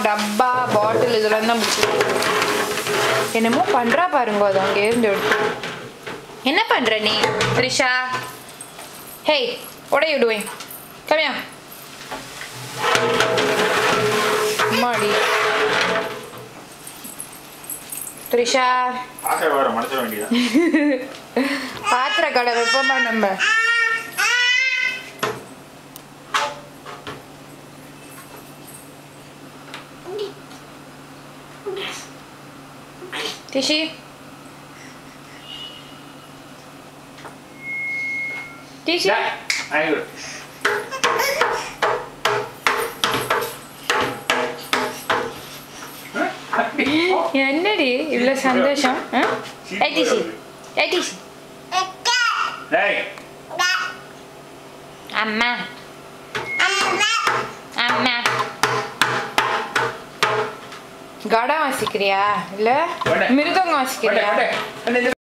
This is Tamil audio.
டப்பா பாட்டில் இதெல்லாம் தான் பிடிச்சிருக்கு என்னமோ பண்றா பாருங்க அது அங்கே இருந்து எடுத்து என்ன பண்ற நீ Trisha hey what are you doing come here அம்மாடி த்ரிஷா ஆசை வர மனசிட வேண்டியதான் பாத்திர கடை வைப்போமா நம்ம டிஷி டிஷி ஆயிடு என்னடி இவ்வளோ சந்தோஷம் ஆ? ஏய் டிஷி ஏய் டிஷி டேய் அம்மா அம்மா கடம் வாசிக்கிறியா இல்ல வேண்டாம். மிருதங்கம் வாசிக்கிறியா வேண்டாம், வேண்டாம்.